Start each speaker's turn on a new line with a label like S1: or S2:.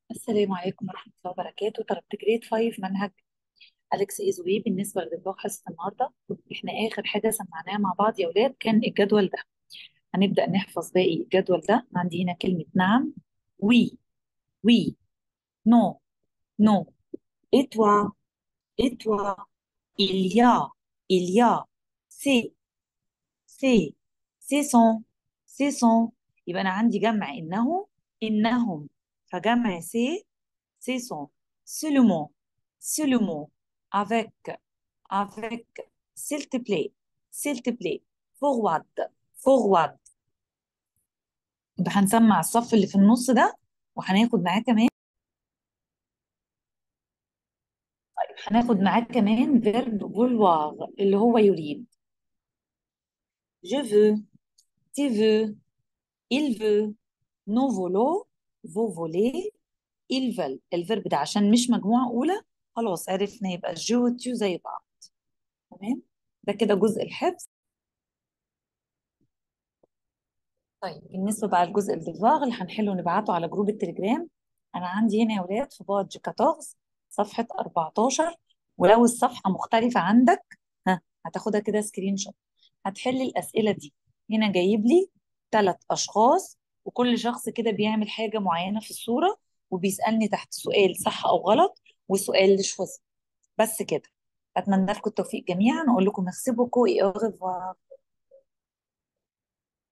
S1: السلام عليكم ورحمة الله وبركاته طلبت جريد 5 منهج أليكس إيزوي بالنسبة للإطباق حصة النهاردة إحنا آخر حاجة سمعناها مع بعض يا أولاد كان الجدول ده هنبدأ نحفظ باقي الجدول ده عندي هنا كلمة نعم وي وي نو نو et toi et toi il y a il y a c'est c'est ce sont ce sont يبقى أنا عندي جمع إنه إنهم فجمع c'est ce sont seulement seulement avec avec s'il te plaît s'il te plaît forward forward يبقى هنسمع الصف اللي في النص ده وهناخد معاه كمان طيب هناخد معاه كمان فيرب vouloir اللي هو يريد je veux tu veux il veut nous voulons vous voulez ils veulent الفيرب ده عشان مش مجموعة أولى خلاص عرفنا يبقى جو وتيو زي بعض تمام ده كده جزء الحفظ طيب بالنسبة بقى لجزء الدفاغ اللي هنحله ونبعته على جروب التليجرام أنا عندي هنا يا ولاد في بادج 14 صفحة 14 ولو الصفحة مختلفة عندك ها هتاخدها كده سكرين شوت هتحل الأسئلة دي هنا جايب لي ثلاث أشخاص وكل شخص كده بيعمل حاجة معينة في الصورة وبيسألني تحت سؤال صح أو غلط وسؤال شوز بس كده أتمنى لكم التوفيق جميعا أقول لكم merci beaucoup et au revoir